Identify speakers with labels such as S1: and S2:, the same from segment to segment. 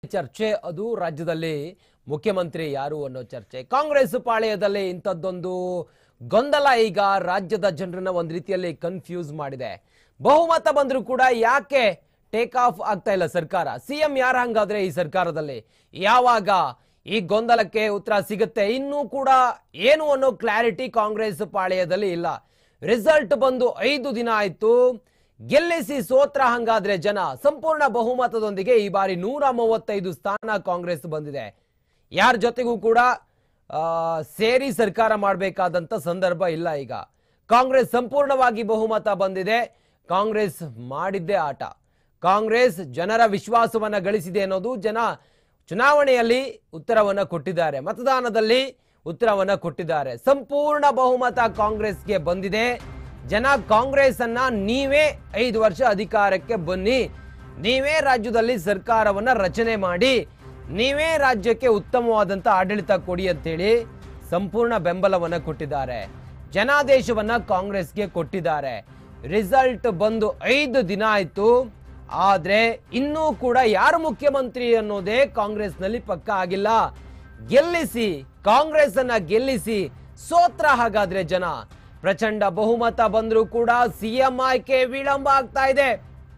S1: ಚರ್ಚೆ ಅದು ರಾಜ್ಯದಲ್ಲಿ ಮುಖ್ಯಮಂತ್ರಿ ಯಾರು ಅನ್ನೋ ಚರ್ಚೆ ಕಾಂಗ್ರೆಸ್ ಪಾಳೆಯದಲ್ಲಿ ಇಂಥದ್ದೊಂದು ಗೊಂದಲ ಈಗ ರಾಜ್ಯದ ಜನರನ್ನ ಒಂದು ರೀತಿಯಲ್ಲಿ ಕನ್ಫ್ಯೂಸ್ ಮಾಡಿದೆ ಬಹುಮತ ಬಂದರೂ ಕೂಡ ಯಾಕೆ ಟೇಕ್ ಆಫ್ ಆಗ್ತಾ ಇಲ್ಲ ಸರ್ಕಾರ ಸಿಎಂ ಯಾರು ಹಂಗಾದ್ರೆ ಈ ಸರ್ಕಾರದಲ್ಲಿ ಯಾವಾಗ ಈ ಗೊಂದಲಕ್ಕೆ ಉತ್ತರ ಸಿಗುತ್ತೆ ಇನ್ನೂ ಕೂಡ ಏನು ಅನ್ನೋ ಕ್ಲಾರಿಟಿ ಕಾಂಗ್ರೆಸ್ ಪಾಳೆಯದಲ್ಲಿ ಇಲ್ಲ ರಿಸಲ್ಟ್ ಬಂದು ಐದು ದಿನ ಆಯ್ತು ಗೆಲ್ಲಿಸಿ ಸೋತ್ರ ಹಂಗಾದ್ರೆ ಜನ ಸಂಪೂರ್ಣ ಬಹುಮತದೊಂದಿಗೆ ಈ ಬಾರಿ ನೂರ ಮೂವತ್ತೈದು ಸ್ಥಾನ ಕಾಂಗ್ರೆಸ್ ಬಂದಿದೆ ಯಾರ ಜೊತೆಗೂ ಕೂಡ ಆ, ಸೇರಿ ಸರ್ಕಾರ ಮಾಡಬೇಕಾದಂತ ಸಂದರ್ಭ ಇಲ್ಲ ಈಗ ಕಾಂಗ್ರೆಸ್ ಸಂಪೂರ್ಣವಾಗಿ ಬಹುಮತ ಬಂದಿದೆ ಕಾಂಗ್ರೆಸ್ ಮಾಡಿದ್ದೇ ಆಟ ಕಾಂಗ್ರೆಸ್ ಜನರ ವಿಶ್ವಾಸವನ್ನ ಗಳಿಸಿದೆ ಅನ್ನೋದು ಜನ ಚುನಾವಣೆಯಲ್ಲಿ ಉತ್ತರವನ್ನ ಕೊಟ್ಟಿದ್ದಾರೆ ಮತದಾನದಲ್ಲಿ ಉತ್ತರವನ್ನ ಕೊಟ್ಟಿದ್ದಾರೆ ಸಂಪೂರ್ಣ ಬಹುಮತ ಕಾಂಗ್ರೆಸ್ಗೆ ಬಂದಿದೆ ಜನ ಕಾಂಗ್ರೆಸ್ ಅನ್ನ ನೀವೇ ಐದು ವರ್ಷ ಅಧಿಕಾರಕ್ಕೆ ಬನ್ನಿ ನೀವೇ ರಾಜ್ಯದಲ್ಲಿ ಸರ್ಕಾರವನ್ನ ರಚನೆ ಮಾಡಿ ನೀವೇ ರಾಜ್ಯಕ್ಕೆ ಉತ್ತಮವಾದಂತ ಆಡಳಿತ ಕೊಡಿ ಅಂತೇಳಿ ಸಂಪೂರ್ಣ ಬೆಂಬಲವನ್ನ ಕೊಟ್ಟಿದ್ದಾರೆ ಜನಾದೇಶವನ್ನ ಕಾಂಗ್ರೆಸ್ಗೆ ಕೊಟ್ಟಿದ್ದಾರೆ ರಿಸಲ್ಟ್ ಬಂದು ಐದು ದಿನ ಆಯ್ತು ಆದ್ರೆ ಇನ್ನೂ ಕೂಡ ಯಾರು ಮುಖ್ಯಮಂತ್ರಿ ಅನ್ನೋದೇ ಕಾಂಗ್ರೆಸ್ನಲ್ಲಿ ಪಕ್ಕ ಆಗಿಲ್ಲ ಗೆಲ್ಲಿಸಿ ಕಾಂಗ್ರೆಸ್ ಅನ್ನ ಗೆಲ್ಲಿಸಿ ಸೋತ್ರ ಹಾಗಾದ್ರೆ ಜನ ಪ್ರಚಂಡ ಬಹುಮತ ಬಂದರೂ ಕೂಡ ಸಿಎಂ ಆಯ್ಕೆ ವಿಳಂಬ ಆಗ್ತಾ ಇದೆ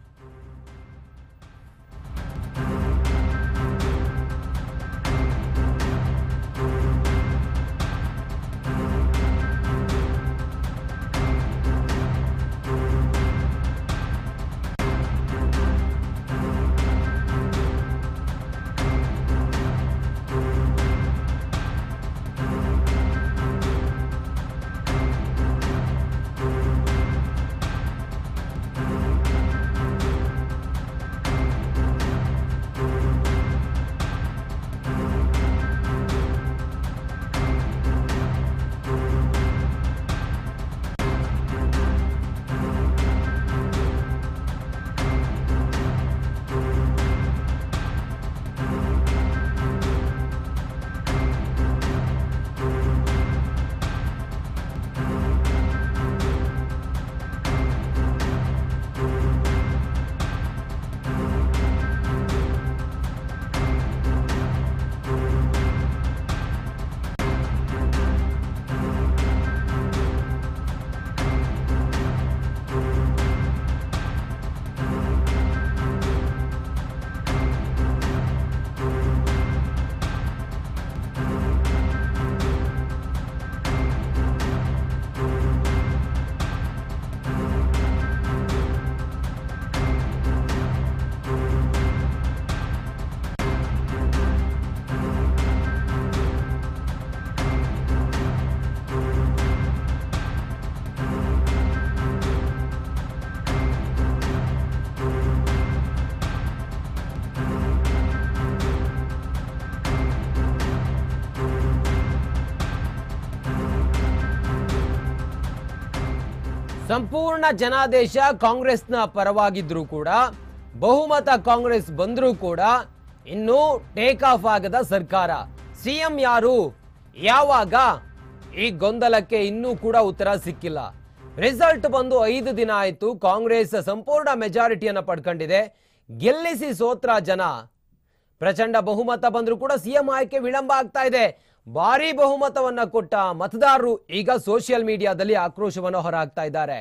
S1: ಸಂಪೂರ್ಣ ಜನಾದೇಶ ಕಾಂಗ್ರೆಸ್ನ ಪರವಾಗಿದ್ರೂ ಕೂಡ ಬಹುಮತ ಕಾಂಗ್ರೆಸ್ ಬಂದರೂ ಕೂಡ ಇನ್ನೂ ಟೇಕ್ ಆಫ್ ಆಗದ ಸರ್ಕಾರ ಸಿಎಂ ಯಾರು ಯಾವಾಗ ಈ ಗೊಂದಲಕ್ಕೆ ಇನ್ನೂ ಕೂಡ ಉತ್ತರ ಸಿಕ್ಕಿಲ್ಲ ರಿಸಲ್ಟ್ ಬಂದು ಐದು ದಿನ ಆಯಿತು ಕಾಂಗ್ರೆಸ್ ಸಂಪೂರ್ಣ ಮೆಜಾರಿಟಿಯನ್ನು ಪಡ್ಕೊಂಡಿದೆ ಗೆಲ್ಲಿಸಿ ಸೋತ್ರ ಜನ ಪ್ರಚಂಡ ಬಹುಮತ ಬಂದರೂ ಕೂಡ ಸಿಎಂ ಆಯ್ಕೆ ವಿಳಂಬ ಆಗ್ತಾ ಇದೆ ಭಾರಿ ಬಹುಮತವನ್ನ ಕೊಟ್ಟ ಮತದಾರರು ಈಗ ಸೋಷಿಯಲ್ ಮೀಡಿಯಾದಲ್ಲಿ ಆಕ್ರೋಶವನ್ನು ಹೊರಹಾಕ್ತಾ ಇದ್ದಾರೆ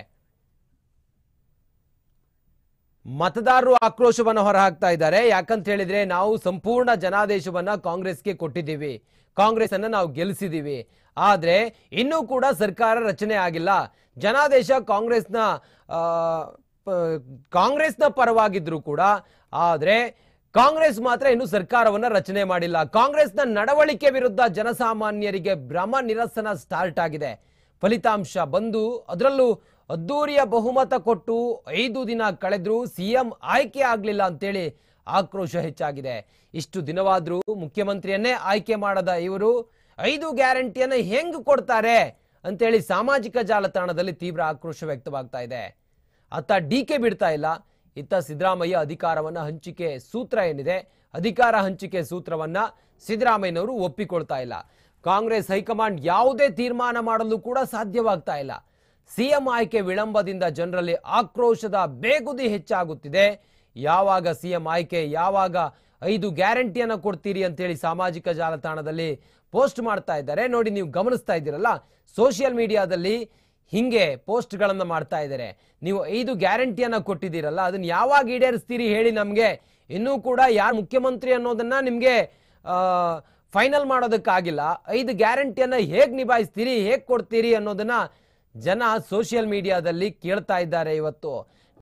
S1: ಮತದಾರರು ಆಕ್ರೋಶವನ್ನು ಹೊರಹಾಕ್ತಾ ಇದ್ದಾರೆ ಯಾಕಂತ ಹೇಳಿದ್ರೆ ನಾವು ಸಂಪೂರ್ಣ ಜನಾದೇಶವನ್ನ ಕಾಂಗ್ರೆಸ್ಗೆ ಕೊಟ್ಟಿದ್ದೀವಿ ಕಾಂಗ್ರೆಸ್ ಅನ್ನ ನಾವು ಗೆಲ್ಲಿಸಿದ್ದೀವಿ ಆದ್ರೆ ಇನ್ನೂ ಕೂಡ ಸರ್ಕಾರ ರಚನೆ ಆಗಿಲ್ಲ ಜನಾದೇಶ ಕಾಂಗ್ರೆಸ್ನ ಆ, ಪ- ಕಾಂಗ್ರೆಸ್ನ ಪರವಾಗಿದ್ರು ಕೂಡ ಆದ್ರೆ ಕಾಂಗ್ರೆಸ್ ಮಾತ್ರ ಇನ್ನು ಸರ್ಕಾರವನ್ನ ರಚನೆ ಮಾಡಿಲ್ಲ ಕಾಂಗ್ರೆಸ್ನ ನಡವಳಿಕೆ ವಿರುದ್ಧ ಜನಸಾಮಾನ್ಯರಿಗೆ ಭ್ರಮ ನಿರಸನ ಸ್ಟಾರ್ಟ್ ಆಗಿದೆ ಫಲಿತಾಂಶ ಬಂದು ಅದರಲ್ಲೂ ಅದ್ದೂರಿಯ ಬಹುಮತ ಕೊಟ್ಟು ಐದು ದಿನ ಕಳೆದ್ರೂ ಸಿಎಂ ಆಯ್ಕೆ ಆಗ್ಲಿಲ್ಲ ಅಂತೇಳಿ ಆಕ್ರೋಶ ಹೆಚ್ಚಾಗಿದೆ ಇಷ್ಟು ದಿನವಾದ್ರೂ ಮುಖ್ಯಮಂತ್ರಿಯನ್ನೇ ಆಯ್ಕೆ ಮಾಡದ ಇವರು ಐದು ಗ್ಯಾರಂಟಿಯನ್ನ ಹೆಂಗ್ ಕೊಡ್ತಾರೆ ಅಂತೇಳಿ ಸಾಮಾಜಿಕ ಜಾಲತಾಣದಲ್ಲಿ ತೀವ್ರ ಆಕ್ರೋಶ ವ್ಯಕ್ತವಾಗ್ತಾ ಇದೆ ಅತ್ತ ಡಿ ಕೆ ಬಿಡ್ತಾ ಇಲ್ಲ ಇತ್ತ ಸಿದ್ದರಾಮಯ್ಯ ಅಧಿಕಾರವನ್ನ ಹಂಚಿಕೆ ಸೂತ್ರ ಏನಿದೆ ಅಧಿಕಾರ ಹಂಚಿಕೆ ಸೂತ್ರವನ್ನ ಸಿದ್ದರಾಮಯ್ಯನವರು ಒಪ್ಪಿಕೊಳ್ತಾ ಇಲ್ಲ ಕಾಂಗ್ರೆಸ್ ಹೈಕಮಾಂಡ್ ಯಾವುದೇ ತೀರ್ಮಾನ ಮಾಡಲು ಕೂಡ ಸಾಧ್ಯವಾಗ್ತಾ ಇಲ್ಲ ಸಿಎಂ ಆಯ್ಕೆ ವಿಳಂಬದಿಂದ ಜನರಲ್ಲಿ ಆಕ್ರೋಶದ ಬೇಗುದಿ ಹೆಚ್ಚಾಗುತ್ತಿದೆ ಯಾವಾಗ ಸಿಎಂ ಆಯ್ಕೆ ಯಾವಾಗ ಐದು ಗ್ಯಾರಂಟಿಯನ್ನ ಕೊಡ್ತೀರಿ ಅಂತೇಳಿ ಸಾಮಾಜಿಕ ಜಾಲತಾಣದಲ್ಲಿ ಪೋಸ್ಟ್ ಮಾಡ್ತಾ ಇದ್ದಾರೆ ನೋಡಿ ನೀವು ಗಮನಿಸ್ತಾ ಇದ್ದೀರಲ್ಲ ಸೋಷಿಯಲ್ ಮೀಡಿಯಾದಲ್ಲಿ ಹಿಂಗೆ ಪೋಸ್ಟ್ಗಳನ್ನ ಮಾಡ್ತಾ ಇದ್ದಾರೆ ನೀವು ಐದು ಗ್ಯಾರಂಟಿಯನ್ನ ಕೊಟ್ಟಿದ್ದೀರಲ್ಲ ಅದನ್ನ ಯಾವಾಗ ಈಡೇರಿಸ್ತೀರಿ ಹೇಳಿ ನಮಗೆ ಇನ್ನೂ ಕೂಡ ಯಾರು ಮುಖ್ಯಮಂತ್ರಿ ಅನ್ನೋದನ್ನ ನಿಮಗೆ ಫೈನಲ್ ಮಾಡೋದಕ್ಕಾಗಿಲ್ಲ ಐದು ಗ್ಯಾರಂಟಿಯನ್ನ ಹೇಗ್ ನಿಭಾಯಿಸ್ತೀರಿ ಹೇಗ್ ಕೊಡ್ತೀರಿ ಅನ್ನೋದನ್ನ ಜನ ಸೋಷಿಯಲ್ ಮೀಡಿಯಾದಲ್ಲಿ ಕೇಳ್ತಾ ಇದ್ದಾರೆ ಇವತ್ತು